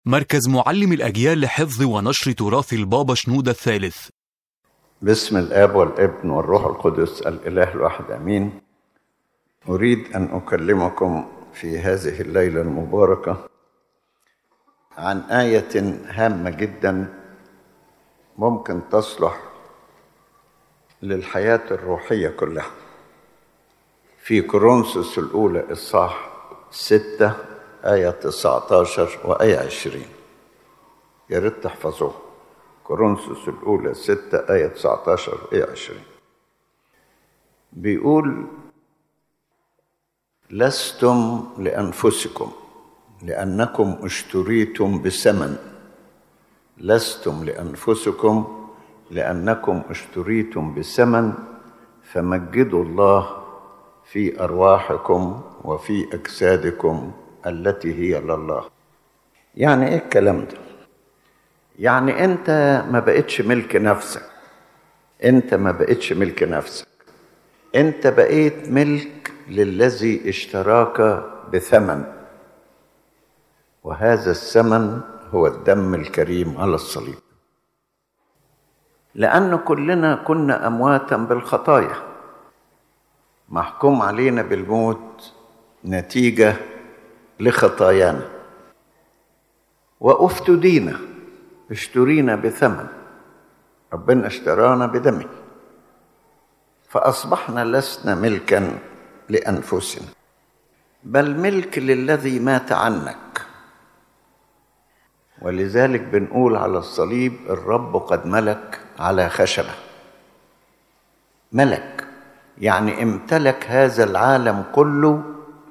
مركز معلم الأجيال لحفظ ونشر تراث البابا شنودة الثالث باسم الاب والابن والروح القدس الاله الواحد امين اريد ان اكلمكم في هذه الليله المباركه عن ايه هامه جدا ممكن تصلح للحياه الروحيه كلها في كورنثوس الاولى اصحاح ستة آية 19 وآية 20 يا ريت تحفظوها كورنثوس الأولى 6 آية 19 وآية 20 بيقول لستم لأنفسكم لأنكم اشتريتم بثمن لستم لأنفسكم لأنكم اشتريتم بثمن فمجدوا الله في أرواحكم وفي أجسادكم التي هي لله يعني إيه الكلام ده؟ يعني انت ما بقتش ملك نفسك انت ما بقتش ملك نفسك انت بقيت ملك للذي اشتراك بثمن وهذا الثمن هو الدم الكريم على الصليب لأن كلنا كنا أمواتا بالخطايا محكوم علينا بالموت نتيجة لخطايانا وافتدينا اشترينا بثمن ربنا اشترانا بدمه فاصبحنا لسنا ملكا لانفسنا بل ملك للذي مات عنك ولذلك بنقول على الصليب الرب قد ملك على خشبه ملك يعني امتلك هذا العالم كله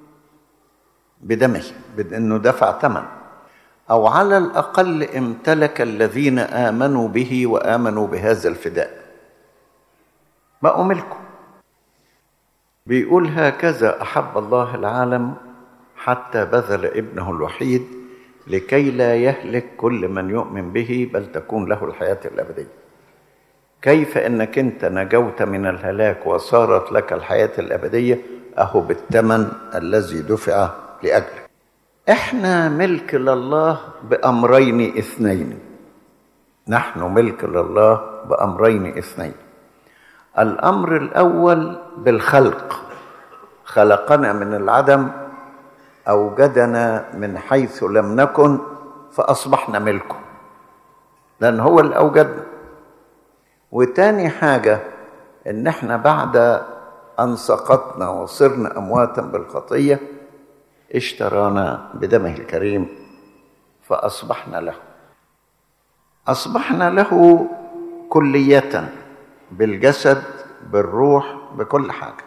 بدمه بانه دفع ثمن او على الاقل امتلك الذين امنوا به وامنوا بهذا الفداء بقوا ملكه بيقول هكذا احب الله العالم حتى بذل ابنه الوحيد لكي لا يهلك كل من يؤمن به بل تكون له الحياه الابديه كيف انك انت نجوت من الهلاك وصارت لك الحياه الابديه اهو بالثمن الذي دفع لاجلك احنا ملك لله بامرين اثنين نحن ملك لله بامرين اثنين الامر الاول بالخلق خلقنا من العدم اوجدنا من حيث لم نكن فاصبحنا ملكه لان هو اللي اوجدنا وتاني حاجه ان احنا بعد ان سقطنا وصرنا امواتا بالخطيه اشترانا بدمه الكريم فاصبحنا له اصبحنا له كليه بالجسد بالروح بكل حاجه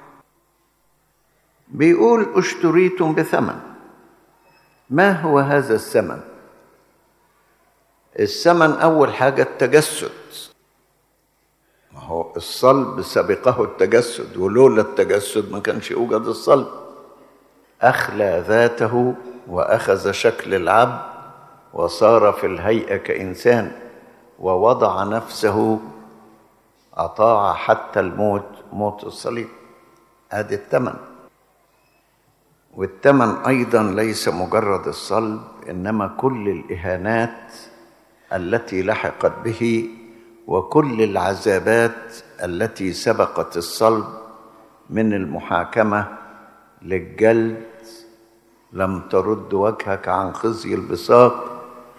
بيقول اشتريتم بثمن ما هو هذا الثمن الثمن اول حاجه التجسد ما هو الصلب سبقه التجسد ولولا التجسد ما كانش يوجد الصلب اخلى ذاته واخذ شكل العبد وصار في الهيئه كانسان ووضع نفسه اطاع حتى الموت موت الصليب ادي الثمن والثمن ايضا ليس مجرد الصلب انما كل الاهانات التي لحقت به وكل العذابات التي سبقت الصلب من المحاكمه للجلد لم ترد وجهك عن خزي البساط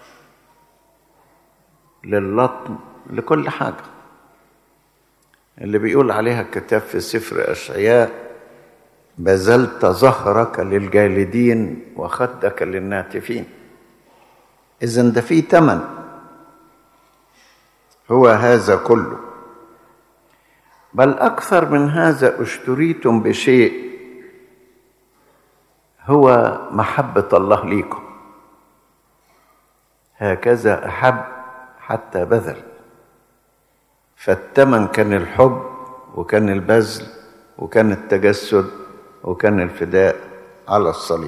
للطم لكل حاجة اللي بيقول عليها الكتاب في سفر أشعياء بذلت ظهرك للجالدين وخدك للناتفين إذا ده في تمن هو هذا كله بل أكثر من هذا اشتريتم بشيء هو محبة الله ليكم هكذا أحب حتى بذل فالثمن كان الحب وكان البذل وكان التجسد وكان الفداء على الصليب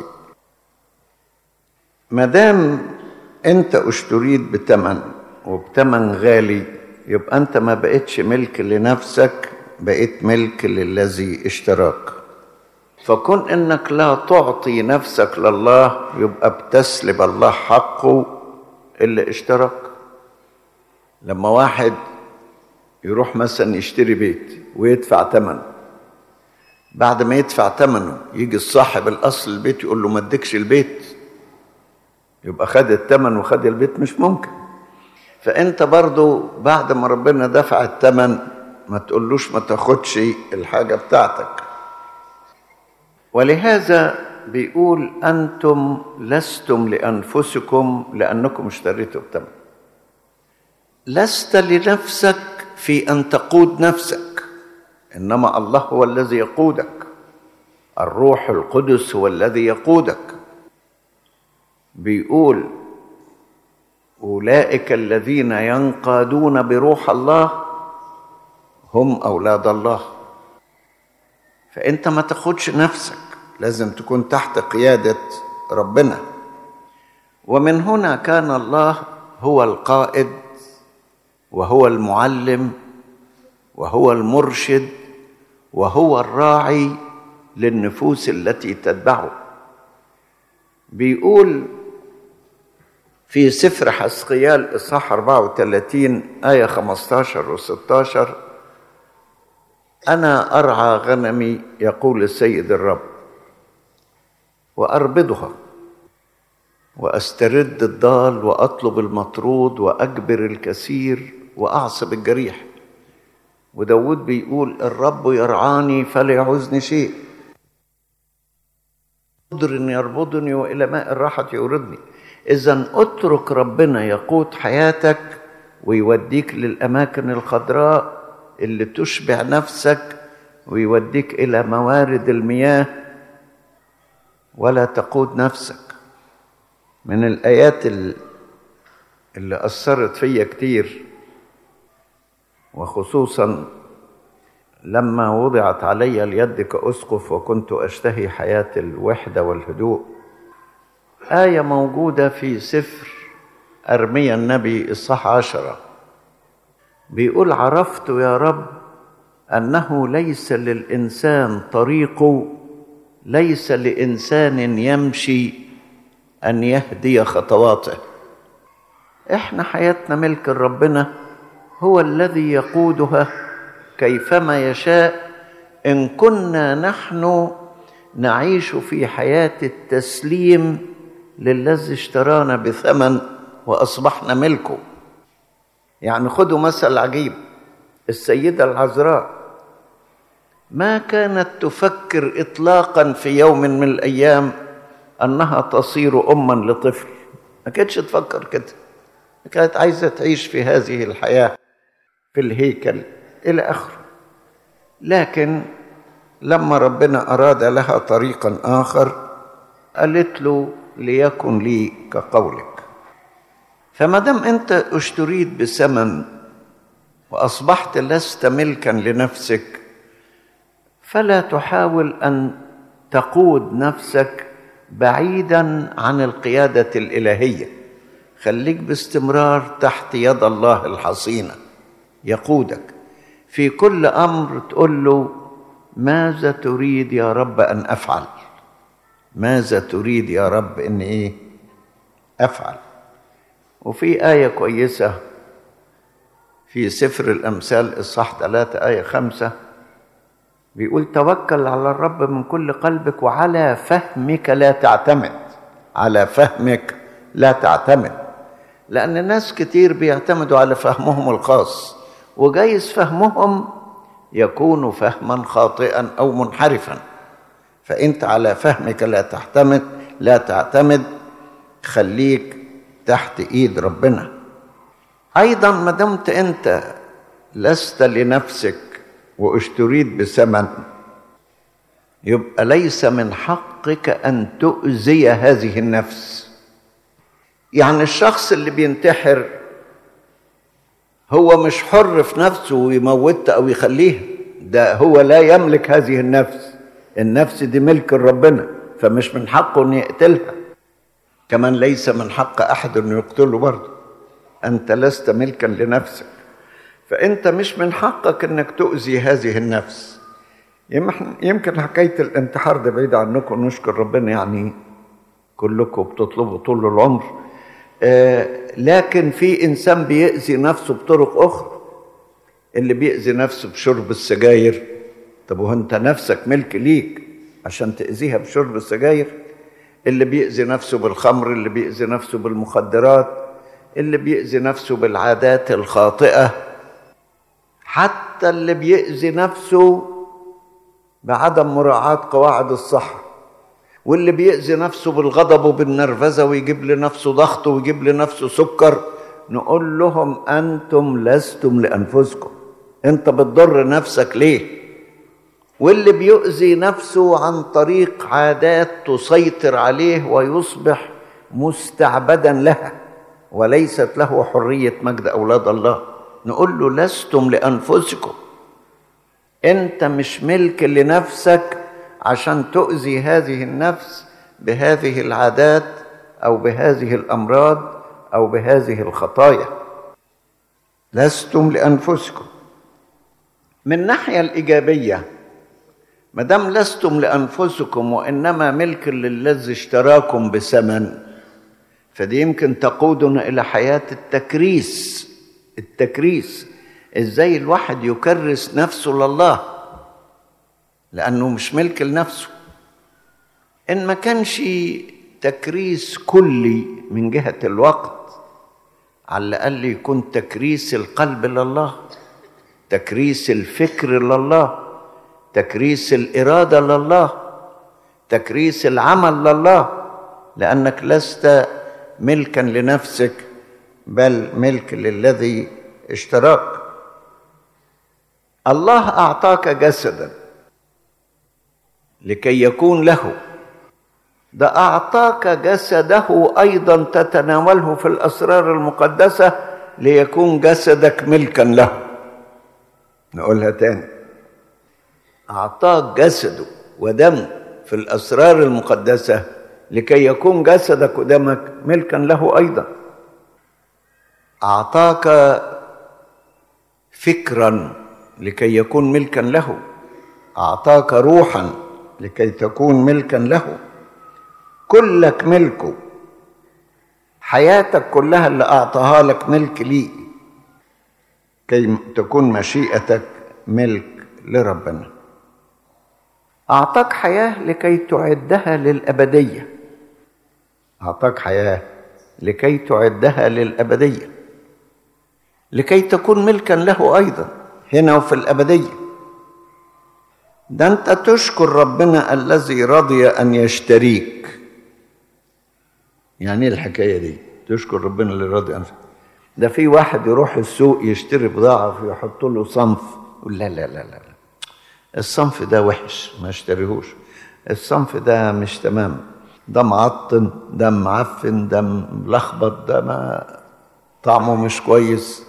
ما دام انت اشتريت بثمن وبثمن غالي يبقى انت ما بقتش ملك لنفسك بقيت ملك للذي اشتراك فكون انك لا تعطي نفسك لله يبقى بتسلب الله حقه اللي اشترك لما واحد يروح مثلا يشتري بيت ويدفع ثمنه بعد ما يدفع ثمنه يجي الصاحب الاصل البيت يقول له ما اديكش البيت يبقى خد الثمن وخد البيت مش ممكن فانت برضو بعد ما ربنا دفع الثمن ما تقولوش ما تاخدش الحاجه بتاعتك ولهذا بيقول انتم لستم لانفسكم لانكم اشتريتوا بثمن لست لنفسك في ان تقود نفسك انما الله هو الذي يقودك الروح القدس هو الذي يقودك بيقول اولئك الذين ينقادون بروح الله هم اولاد الله فانت ما تاخدش نفسك لازم تكون تحت قياده ربنا ومن هنا كان الله هو القائد وهو المعلم وهو المرشد وهو الراعي للنفوس التي تتبعه بيقول في سفر حسقيال إصحاح 34 آية 15 و 16 أنا أرعى غنمي يقول السيد الرب وأربضها وأسترد الضال وأطلب المطرود وأجبر الكثير وأعصب الجريح وداود بيقول الرب يرعاني فلا يعوزني شيء قدر يربضني والى ماء الراحه يوردني اذا اترك ربنا يقود حياتك ويوديك للاماكن الخضراء اللي تشبع نفسك ويوديك الى موارد المياه ولا تقود نفسك من الايات اللي اثرت فيا كتير وخصوصا لما وضعت علي اليد كأسقف وكنت أشتهي حياة الوحدة والهدوء آية موجودة في سفر أرميا النبي الصح عشرة بيقول عرفت يا رب أنه ليس للإنسان طريق ليس لإنسان يمشي أن يهدي خطواته إحنا حياتنا ملك ربنا هو الذي يقودها كيفما يشاء ان كنا نحن نعيش في حياه التسليم للذي اشترانا بثمن واصبحنا ملكه يعني خدوا مثل عجيب السيده العذراء ما كانت تفكر اطلاقا في يوم من الايام انها تصير اما لطفل ما كانتش تفكر كده كانت عايزه تعيش في هذه الحياه في الهيكل الى اخره لكن لما ربنا اراد لها طريقا اخر قالت له ليكن لي كقولك فما دام انت اشتريت بثمن واصبحت لست ملكا لنفسك فلا تحاول ان تقود نفسك بعيدا عن القياده الالهيه خليك باستمرار تحت يد الله الحصينه يقودك في كل امر تقول له ماذا تريد يا رب ان افعل ماذا تريد يا رب ان ايه افعل وفي ايه كويسه في سفر الامثال اصحاح 3 ايه 5 بيقول توكل على الرب من كل قلبك وعلى فهمك لا تعتمد على فهمك لا تعتمد لان ناس كتير بيعتمدوا على فهمهم الخاص وجايز فهمهم يكون فهما خاطئا او منحرفا فانت على فهمك لا تعتمد لا تعتمد خليك تحت ايد ربنا ايضا ما دمت انت لست لنفسك واشتريت بثمن يبقى ليس من حقك ان تؤذي هذه النفس يعني الشخص اللي بينتحر هو مش حر في نفسه ويموتها او يخليها ده هو لا يملك هذه النفس النفس دي ملك ربنا فمش من حقه ان يقتلها كمان ليس من حق احد انه يقتله برضه انت لست ملكا لنفسك فانت مش من حقك انك تؤذي هذه النفس يمكن حكايه الانتحار ده بعيد عنكم نشكر ربنا يعني كلكم بتطلبوا طول العمر آه لكن في انسان بيأذي نفسه بطرق اخرى اللي بيأذي نفسه بشرب السجاير طب وهو انت نفسك ملك ليك عشان تأذيها بشرب السجاير اللي بيأذي نفسه بالخمر اللي بيأذي نفسه بالمخدرات اللي بيأذي نفسه بالعادات الخاطئة حتى اللي بيأذي نفسه بعدم مراعاة قواعد الصحة واللي بيأذي نفسه بالغضب وبالنرفزة ويجيب لنفسه ضغط ويجيب لنفسه سكر نقول لهم أنتم لستم لأنفسكم أنت بتضر نفسك ليه واللي بيؤذي نفسه عن طريق عادات تسيطر عليه ويصبح مستعبدا لها وليست له حرية مجد أولاد الله نقول له لستم لأنفسكم أنت مش ملك لنفسك عشان تؤذي هذه النفس بهذه العادات أو بهذه الأمراض أو بهذه الخطايا لستم لأنفسكم من الناحية الإيجابية ما دام لستم لانفسكم وانما ملك للذي اشتراكم بثمن فدي يمكن تقودنا الى حياه التكريس التكريس ازاي الواحد يكرس نفسه لله لانه مش ملك لنفسه ان ما كانش تكريس كلي من جهه الوقت على الاقل يكون تكريس القلب لله تكريس الفكر لله تكريس الاراده لله تكريس العمل لله لانك لست ملكا لنفسك بل ملك للذي اشتراك الله اعطاك جسدا لكي يكون له ده اعطاك جسده ايضا تتناوله في الاسرار المقدسه ليكون جسدك ملكا له نقولها تاني أعطاك جسده ودمه في الأسرار المقدسة لكي يكون جسدك ودمك ملكا له أيضا أعطاك فكرا لكي يكون ملكا له أعطاك روحا لكي تكون ملكا له كلك ملكه حياتك كلها اللي أعطاها لك ملك ليه كي تكون مشيئتك ملك لربنا أعطاك حياة لكي تعدها للأبدية أعطاك حياة لكي تعدها للأبدية لكي تكون ملكا له أيضا هنا وفي الأبدية ده أنت تشكر ربنا الذي رضي أن يشتريك يعني ايه الحكاية دي تشكر ربنا اللي رضي أن ده في واحد يروح السوق يشتري بضاعة ويحط له صنف يقول لا لا لا لا الصنف ده وحش ما اشتريهوش الصنف ده مش تمام ده معطن ده معفن ده ملخبط ده ما طعمه مش كويس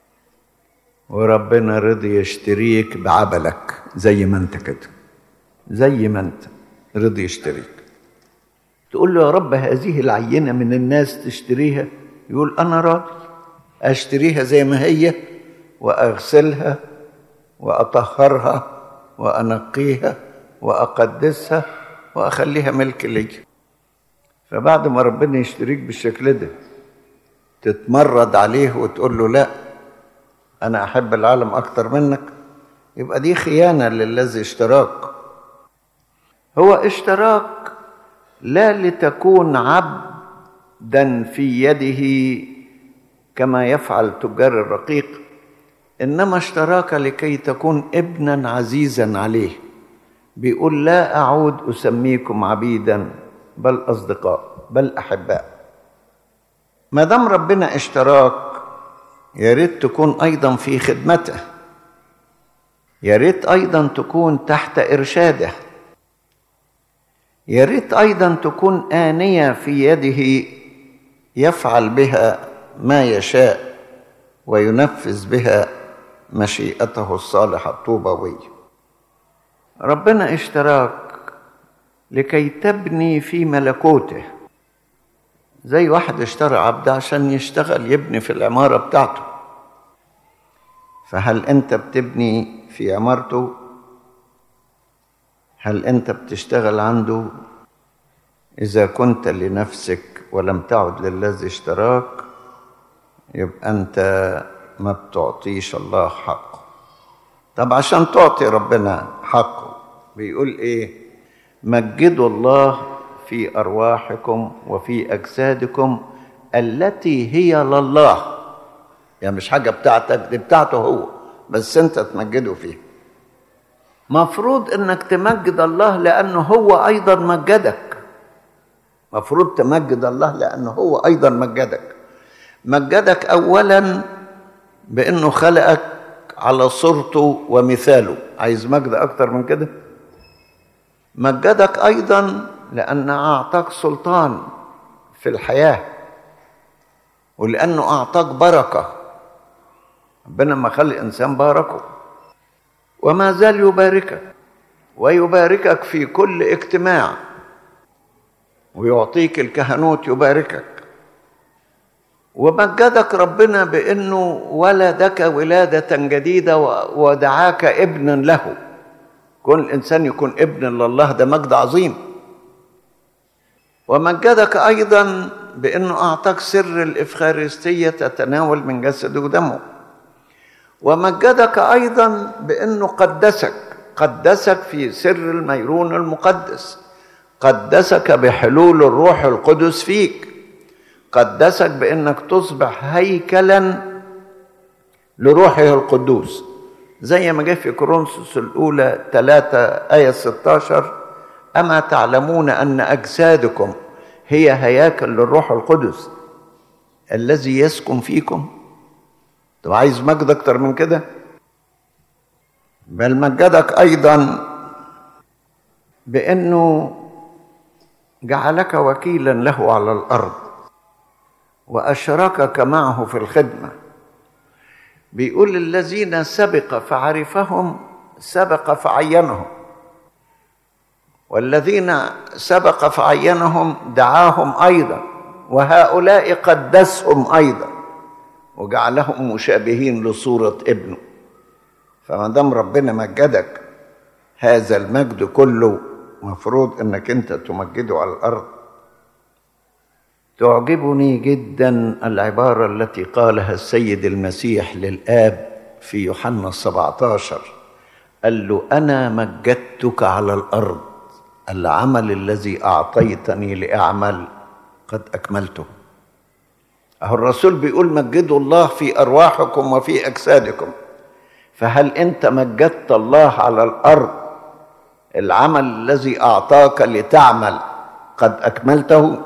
وربنا رضي يشتريك بعبلك زي ما انت كده زي ما انت رضي يشتريك تقول له يا رب هذه العينة من الناس تشتريها يقول أنا راضي أشتريها زي ما هي وأغسلها وأطهرها وأنقيها وأقدسها وأخليها ملك لي فبعد ما ربنا يشتريك بالشكل ده تتمرد عليه وتقول له لا أنا أحب العالم أكتر منك يبقى دي خيانة للذي اشتراك هو اشتراك لا لتكون عبدا في يده كما يفعل تجار الرقيق انما اشتراك لكي تكون ابنا عزيزا عليه بيقول لا اعود اسميكم عبيدا بل اصدقاء بل احباء ما دام ربنا اشتراك يا ريت تكون ايضا في خدمته يا ريت ايضا تكون تحت ارشاده يا ريت ايضا تكون انيه في يده يفعل بها ما يشاء وينفذ بها مشيئته الصالحه الطوبويه ربنا اشتراك لكي تبني في ملكوته زي واحد اشترى عبد عشان يشتغل يبني في العماره بتاعته فهل انت بتبني في عمارته هل انت بتشتغل عنده اذا كنت لنفسك ولم تعد للذي اشتراك يبقى انت ما بتعطيش الله حقه طب عشان تعطي ربنا حقه بيقول ايه مجدوا الله في ارواحكم وفي اجسادكم التي هي لله يعني مش حاجه بتاعتك دي بتاعته هو بس انت تمجده فيها مفروض انك تمجد الله لانه هو ايضا مجدك مفروض تمجد الله لانه هو ايضا مجدك مجدك اولا بانه خلقك على صورته ومثاله عايز مجد اكتر من كده مجدك ايضا لان اعطاك سلطان في الحياه ولانه اعطاك بركه ربنا لما خلق انسان باركه وما زال يباركك ويباركك في كل اجتماع ويعطيك الكهنوت يباركك ومجدك ربنا بانه ولدك ولاده جديده ودعاك ابنا له كون الانسان يكون ابن لله ده مجد عظيم ومجدك ايضا بانه اعطاك سر الافخارستيه تتناول من جسده ودمه ومجدك ايضا بانه قدسك قدسك في سر الميرون المقدس قدسك بحلول الروح القدس فيك قدسك بانك تصبح هيكلا لروحه القدوس زي ما جه في كورنثوس الاولى 3 ايه 16 اما تعلمون ان اجسادكم هي هياكل للروح القدس الذي يسكن فيكم طب عايز مجد اكتر من كده بل مجدك ايضا بانه جعلك وكيلا له على الارض واشركك معه في الخدمه بيقول الذين سبق فعرفهم سبق فعينهم والذين سبق فعينهم دعاهم ايضا وهؤلاء قدسهم ايضا وجعلهم مشابهين لصوره ابنه فما دام ربنا مجدك هذا المجد كله مفروض انك انت تمجده على الارض تعجبني جدا العباره التي قالها السيد المسيح للاب في يوحنا 17 قال له انا مجدتك على الارض العمل الذي اعطيتني لاعمل قد اكملته اهو الرسول بيقول مجدوا الله في ارواحكم وفي اجسادكم فهل انت مجدت الله على الارض العمل الذي اعطاك لتعمل قد اكملته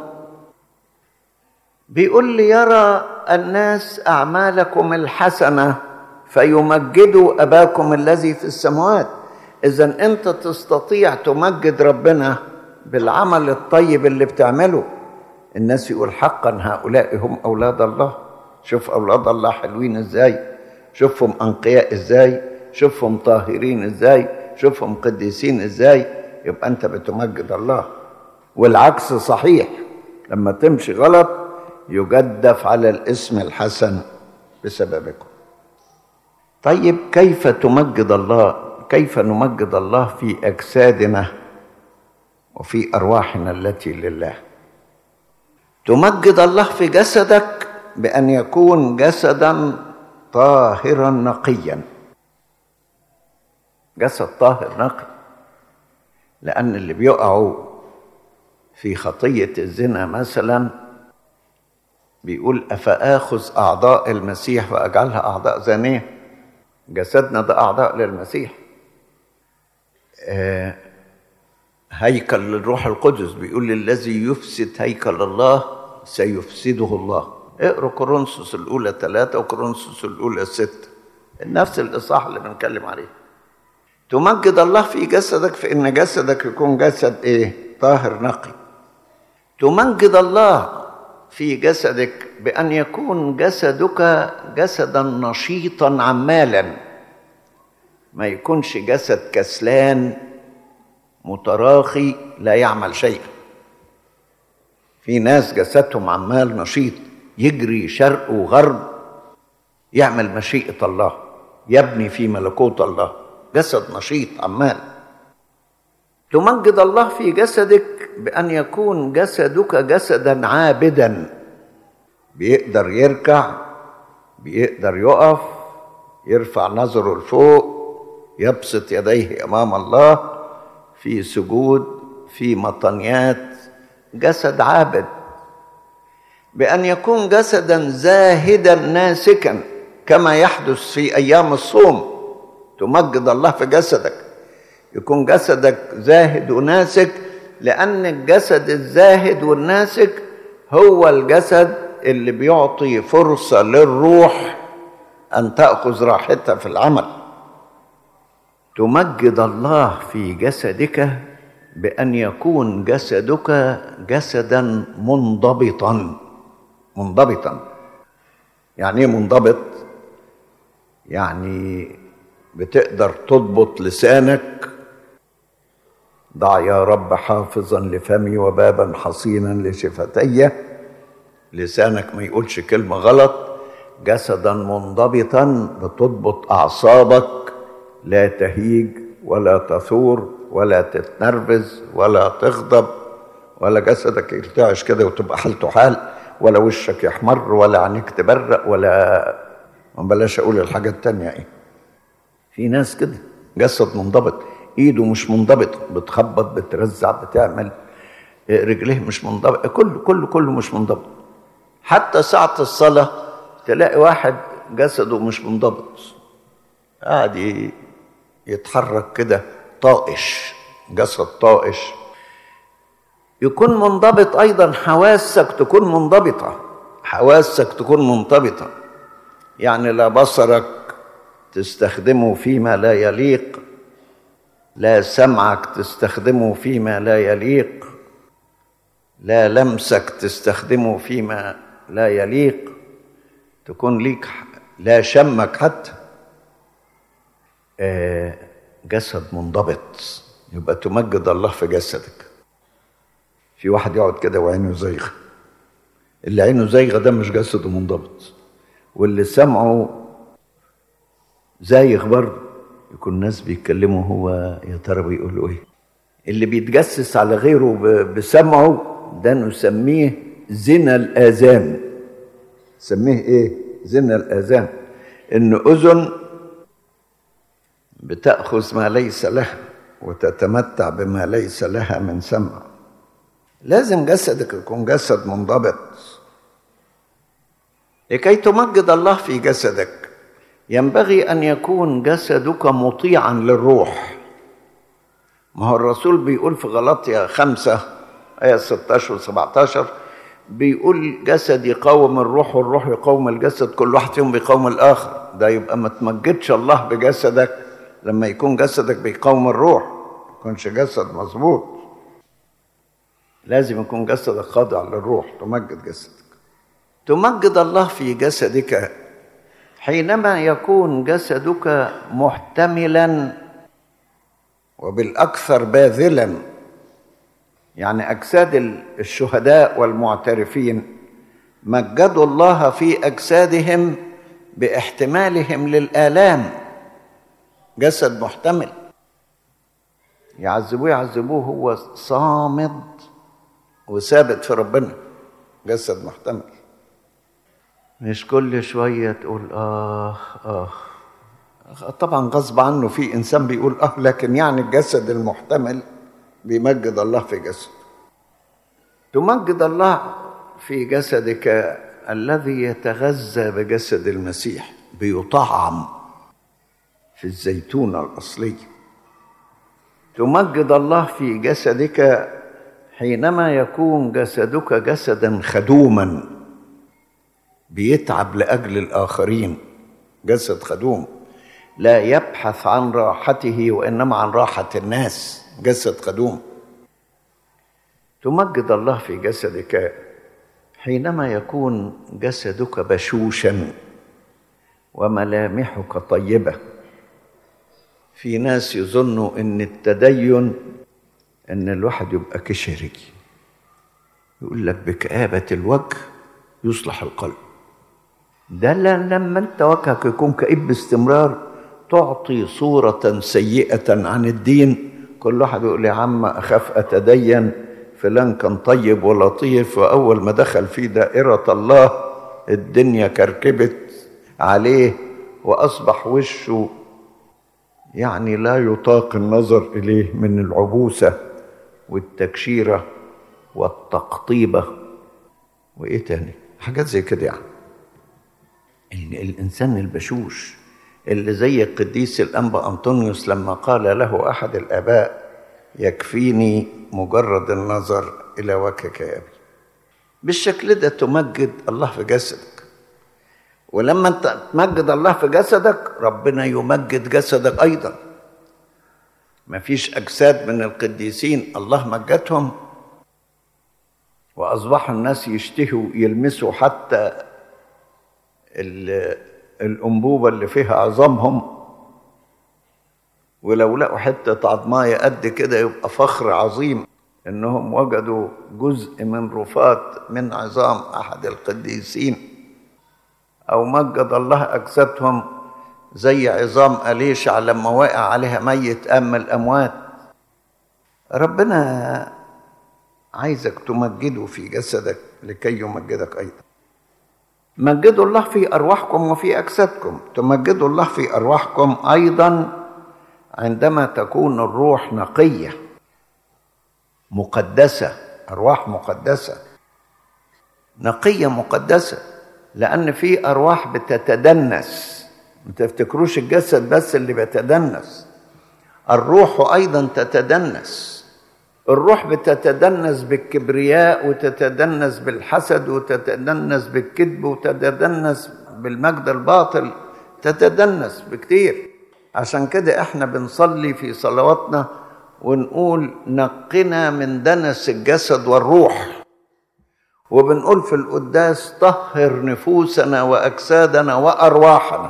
بيقول لي يرى الناس اعمالكم الحسنه فيمجدوا اباكم الذي في السماوات اذا انت تستطيع تمجد ربنا بالعمل الطيب اللي بتعمله الناس يقول حقا هؤلاء هم اولاد الله شوف اولاد الله حلوين ازاي شوفهم انقياء ازاي شوفهم طاهرين ازاي شوفهم قديسين ازاي يبقى انت بتمجد الله والعكس صحيح لما تمشي غلط يجدف على الاسم الحسن بسببكم طيب كيف تمجد الله كيف نمجد الله في اجسادنا وفي ارواحنا التي لله تمجد الله في جسدك بان يكون جسدا طاهرا نقيا جسد طاهر نقي لان اللي بيقعوا في خطيه الزنا مثلا بيقول افاخذ اعضاء المسيح واجعلها اعضاء زانيه جسدنا ده اعضاء للمسيح آه هيكل للروح القدس بيقول الذي يفسد هيكل الله سيفسده الله اقروا كورنثوس الاولى ثلاثة وكورنثوس الاولى ستة نفس الاصحاح اللي بنتكلم عليه تمجد الله في جسدك في ان جسدك يكون جسد ايه طاهر نقي تمجد الله في جسدك بان يكون جسدك جسدا نشيطا عمالا ما يكونش جسد كسلان متراخي لا يعمل شيئا في ناس جسدهم عمال نشيط يجري شرق وغرب يعمل مشيئة الله يبني في ملكوت الله جسد نشيط عمال تمجد الله في جسدك بأن يكون جسدك جسدا عابدا بيقدر يركع بيقدر يقف يرفع نظره لفوق يبسط يديه امام الله في سجود في مطنيات جسد عابد بان يكون جسدا زاهدا ناسكا كما يحدث في ايام الصوم تمجد الله في جسدك يكون جسدك زاهد وناسك لان الجسد الزاهد والناسك هو الجسد اللي بيعطي فرصه للروح ان تاخذ راحتها في العمل تمجد الله في جسدك بان يكون جسدك جسدا منضبطا منضبطا يعني ايه منضبط يعني بتقدر تضبط لسانك ضع يا رب حافظا لفمي وبابا حصينا لشفتي لسانك ما يقولش كلمه غلط جسدا منضبطا بتضبط اعصابك لا تهيج ولا تثور ولا تتنرفز ولا تغضب ولا جسدك يرتعش كده وتبقى حالته حال ولا وشك يحمر ولا عينيك تبرق ولا ما بلاش اقول الحاجه التانية ايه في ناس كده جسد منضبط ايده مش منضبط بتخبط بترزع بتعمل رجليه مش منضبط كله كله كله مش منضبط حتى ساعة الصلاة تلاقي واحد جسده مش منضبط قاعد يتحرك كده طائش جسد طائش يكون منضبط ايضا حواسك تكون منضبطه حواسك تكون منضبطه يعني لا بصرك تستخدمه فيما لا يليق لا سمعك تستخدمه فيما لا يليق لا لمسك تستخدمه فيما لا يليق تكون ليك لا شمك حتى آه جسد منضبط يبقى تمجد الله في جسدك في واحد يقعد كده وعينه زيغه اللي عينه زيغه ده مش جسده منضبط واللي سمعه زايغ برضه يكون الناس بيتكلموا هو يا ترى بيقولوا ايه اللي بيتجسس على غيره بسمعه ده نسميه زنا الاذان سميه ايه زنا الاذان ان اذن بتاخذ ما ليس لها وتتمتع بما ليس لها من سمع لازم جسدك يكون جسد منضبط لكي تمجد الله في جسدك ينبغي ان يكون جسدك مطيعا للروح ما هو الرسول بيقول في غلطية خمسة آية 16 و 17 بيقول جسد يقاوم الروح والروح يقاوم الجسد كل واحد فيهم بيقاوم الآخر ده يبقى ما تمجدش الله بجسدك لما يكون جسدك بيقاوم الروح ما يكونش جسد مظبوط لازم يكون جسدك خاضع للروح تمجد جسدك تمجد الله في جسدك حينما يكون جسدك محتملا وبالاكثر باذلا يعني اجساد الشهداء والمعترفين مجدوا الله في اجسادهم باحتمالهم للالام جسد محتمل يعذبوه يعذبوه هو صامد وثابت في ربنا جسد محتمل مش كل شوية تقول آه آه طبعا غصب عنه في إنسان بيقول آه لكن يعني الجسد المحتمل بيمجد الله في جسده تمجد الله في جسدك الذي يتغذى بجسد المسيح بيطعم في الزيتونة الأصلية تمجد الله في جسدك حينما يكون جسدك جسدا خدوما بيتعب لاجل الاخرين جسد خدوم لا يبحث عن راحته وانما عن راحه الناس جسد خدوم تمجد الله في جسدك حينما يكون جسدك بشوشا وملامحك طيبه في ناس يظنوا ان التدين ان الواحد يبقى كشري يقول لك بكآبة الوجه يصلح القلب ده لما انت وجهك يكون كئيب باستمرار تعطي صورة سيئة عن الدين كل واحد يقول يا عم اخاف اتدين فلان كان طيب ولطيف واول ما دخل في دائره الله الدنيا كركبت عليه واصبح وشه يعني لا يطاق النظر اليه من العبوسه والتكشيره والتقطيبه وايه تاني حاجات زي كده يعني الانسان البشوش اللي زي القديس الانبا انطونيوس لما قال له احد الاباء يكفيني مجرد النظر الى وجهك يا ابي بالشكل ده تمجد الله في جسدك ولما انت تمجد الله في جسدك ربنا يمجد جسدك ايضا مفيش اجساد من القديسين الله مجدهم واصبحوا الناس يشتهوا يلمسوا حتى الانبوبه اللي فيها عظامهم ولو لقوا حته عظمايه قد كده يبقى فخر عظيم انهم وجدوا جزء من رفات من عظام احد القديسين او مجد الله اجسادهم زي عظام اليشع لما وقع عليها ميت ام الاموات ربنا عايزك تمجده في جسدك لكي يمجدك ايضا مجدوا الله في ارواحكم وفي اجسادكم تمجدوا الله في ارواحكم ايضا عندما تكون الروح نقيه مقدسه ارواح مقدسه نقيه مقدسه لان في ارواح بتتدنس ما تفتكروش الجسد بس اللي بيتدنس الروح ايضا تتدنس الروح بتتدنس بالكبرياء وتتدنس بالحسد وتتدنس بالكذب وتتدنس بالمجد الباطل تتدنس بكتير عشان كده احنا بنصلي في صلواتنا ونقول نقنا من دنس الجسد والروح وبنقول في القداس طهر نفوسنا واجسادنا وارواحنا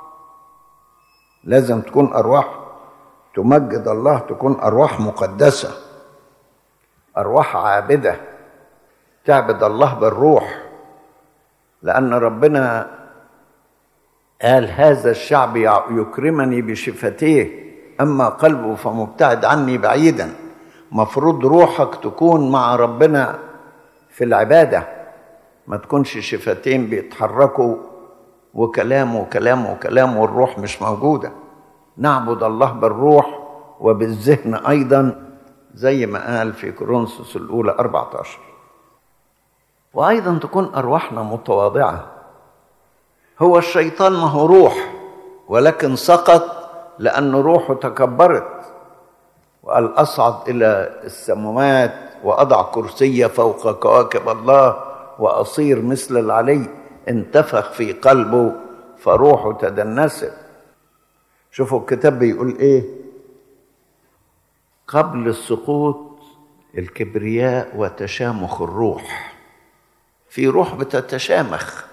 لازم تكون ارواح تمجد الله تكون ارواح مقدسه ارواح عابده تعبد الله بالروح لان ربنا قال هذا الشعب يكرمني بشفتيه اما قلبه فمبتعد عني بعيدا مفروض روحك تكون مع ربنا في العباده ما تكونش شفتين بيتحركوا وكلام وكلام وكلام والروح مش موجوده نعبد الله بالروح وبالذهن ايضا زي ما قال في كورنثوس الأولى 14 وأيضا تكون أرواحنا متواضعة هو الشيطان ما هو روح ولكن سقط لأن روحه تكبرت وقال أصعد إلى السماوات وأضع كرسي فوق كواكب الله وأصير مثل العلي انتفخ في قلبه فروحه تدنست شوفوا الكتاب بيقول ايه قبل السقوط الكبرياء وتشامخ الروح في روح بتتشامخ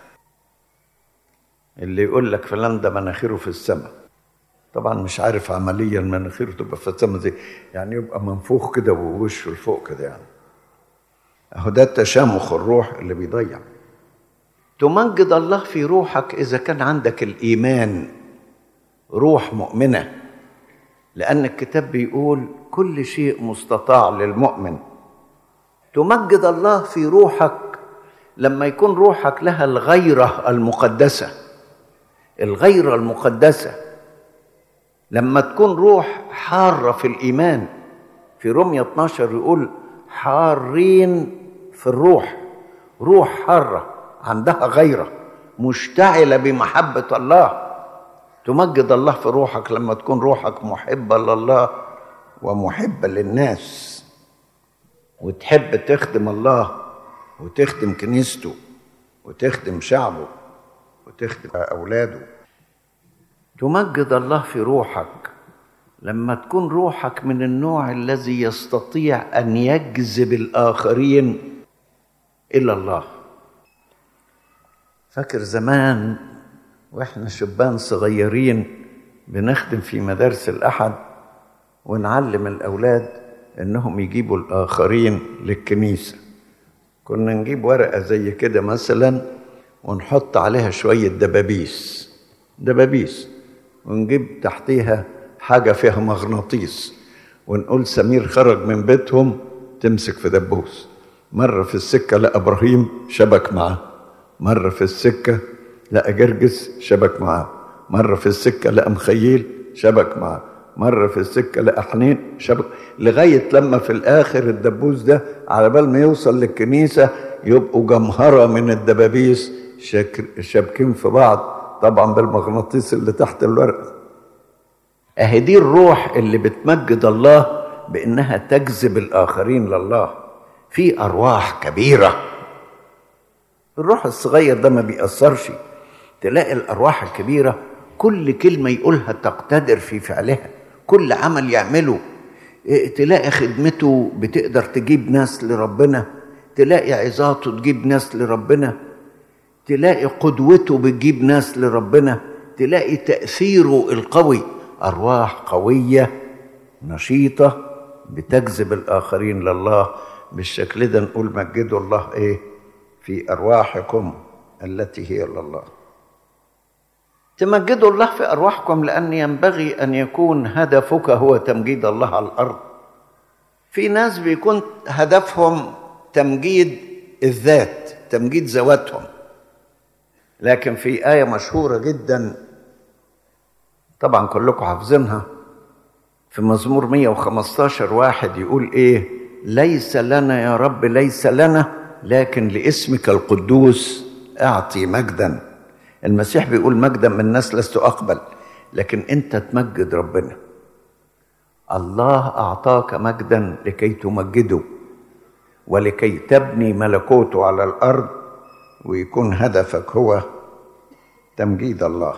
اللي يقول لك فلان ده مناخيره في السماء طبعا مش عارف عمليا مناخيره تبقى في السماء زي يعني يبقى منفوخ كده ووشه لفوق كده يعني اهو ده التشامخ الروح اللي بيضيع تمجد الله في روحك اذا كان عندك الايمان روح مؤمنه لان الكتاب بيقول كل شيء مستطاع للمؤمن تمجد الله في روحك لما يكون روحك لها الغيره المقدسه الغيره المقدسه لما تكون روح حاره في الايمان في رمية 12 يقول حارين في الروح روح حاره عندها غيره مشتعله بمحبه الله تمجد الله في روحك لما تكون روحك محبه لله ومحبه للناس وتحب تخدم الله وتخدم كنيسته وتخدم شعبه وتخدم اولاده تمجد الله في روحك لما تكون روحك من النوع الذي يستطيع ان يجذب الاخرين الى الله فاكر زمان واحنا شبان صغيرين بنخدم في مدارس الاحد ونعلم الاولاد انهم يجيبوا الاخرين للكنيسه كنا نجيب ورقه زي كده مثلا ونحط عليها شويه دبابيس دبابيس ونجيب تحتيها حاجه فيها مغناطيس ونقول سمير خرج من بيتهم تمسك في دبوس مرة في السكة لقى إبراهيم شبك معاه مرة في السكة لقى جرجس شبك معاه مرة في السكة لقى مخيل شبك معاه مرة في السكة لقى حنين شبك لغاية لما في الآخر الدبوس ده على بال ما يوصل للكنيسة يبقوا جمهرة من الدبابيس شابكين في بعض طبعا بالمغناطيس اللي تحت الورق اهي دي الروح اللي بتمجد الله بانها تجذب الاخرين لله في ارواح كبيره الروح الصغير ده ما بيأثرش تلاقي الارواح الكبيره كل كلمه يقولها تقتدر في فعلها كل عمل يعمله تلاقي خدمته بتقدر تجيب ناس لربنا تلاقي عظاته تجيب ناس لربنا تلاقي قدوته بتجيب ناس لربنا تلاقي تأثيره القوي أرواح قوية نشيطة بتجذب الآخرين لله بالشكل ده نقول مجدوا الله إيه في أرواحكم التي هي لله تمجدوا الله في أرواحكم لأن ينبغي أن يكون هدفك هو تمجيد الله على الأرض في ناس بيكون هدفهم تمجيد الذات تمجيد ذواتهم لكن في آية مشهورة جدا طبعا كلكم حافظينها في مزمور 115 واحد يقول ايه ليس لنا يا رب ليس لنا لكن لاسمك القدوس اعطي مجدا المسيح بيقول مجدا من الناس لست اقبل لكن انت تمجد ربنا الله اعطاك مجدا لكي تمجده ولكي تبني ملكوته على الارض ويكون هدفك هو تمجيد الله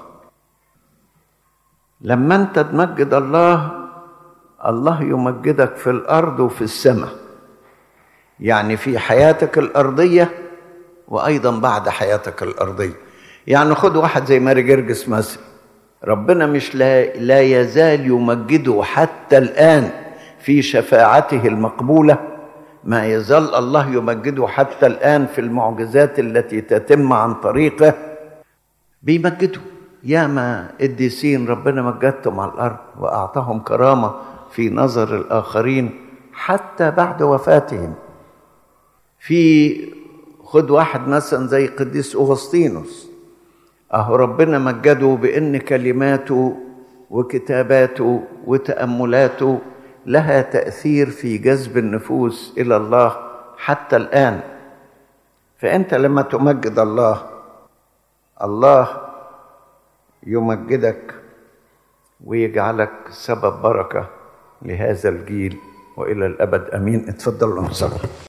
لما انت تمجد الله الله يمجدك في الارض وفي السماء يعني في حياتك الارضيه وايضا بعد حياتك الارضيه يعني خد واحد زي ماري جرجس مثلا ربنا مش لا, لا يزال يمجده حتى الان في شفاعته المقبوله ما يزال الله يمجده حتى الان في المعجزات التي تتم عن طريقه بيمجده ياما قديسين ربنا مجدتهم على الارض واعطاهم كرامه في نظر الاخرين حتى بعد وفاتهم في خد واحد مثلا زي قديس اغسطينوس اهو ربنا مجده بان كلماته وكتاباته وتاملاته لها تاثير في جذب النفوس الى الله حتى الان فانت لما تمجد الله الله يمجدك ويجعلك سبب بركه لهذا الجيل والى الابد امين اتفضلوا نصلي